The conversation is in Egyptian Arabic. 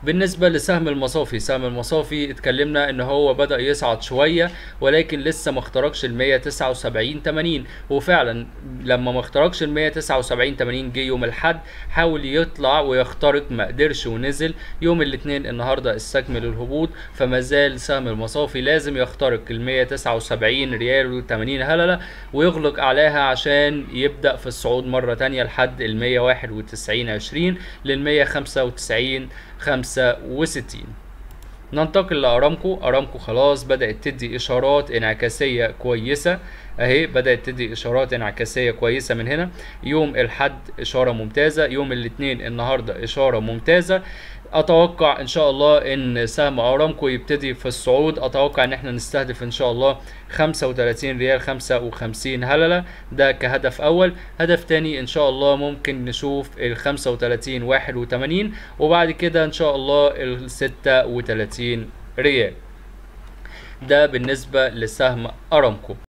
بالنسبة لسهم المصافي سهم المصافي اتكلمنا ان هو بدأ يصعد شوية ولكن لسه ما اخترقش ال 179 80 وفعلا لما ما اخترقش ال 179 80 جه يوم الاحد حاول يطلع ويخترق ما قدرش ونزل يوم الاثنين النهارده استكمل الهبوط فما زال سهم المصافي لازم يخترق ال 179 ريال و80 هللة ويغلق اعلاها عشان يبدأ في الصعود مرة تانية لحد ال 191 20 لل 195 65 ننتقل لارامكو ارامكو خلاص بدات تدي اشارات انعكاسيه كويسه اهي بدات تدي اشارات انعكاسيه كويسه من هنا يوم الحد اشاره ممتازه يوم الاثنين النهارده اشاره ممتازه اتوقع ان شاء الله ان سهم ارامكو يبتدي في الصعود اتوقع ان احنا نستهدف ان شاء الله 35 ريال 55 هلله ده كهدف اول هدف تاني ان شاء الله ممكن نشوف ال 35 81 وبعد كده ان شاء الله ال 36 ريال ده بالنسبه لسهم ارامكو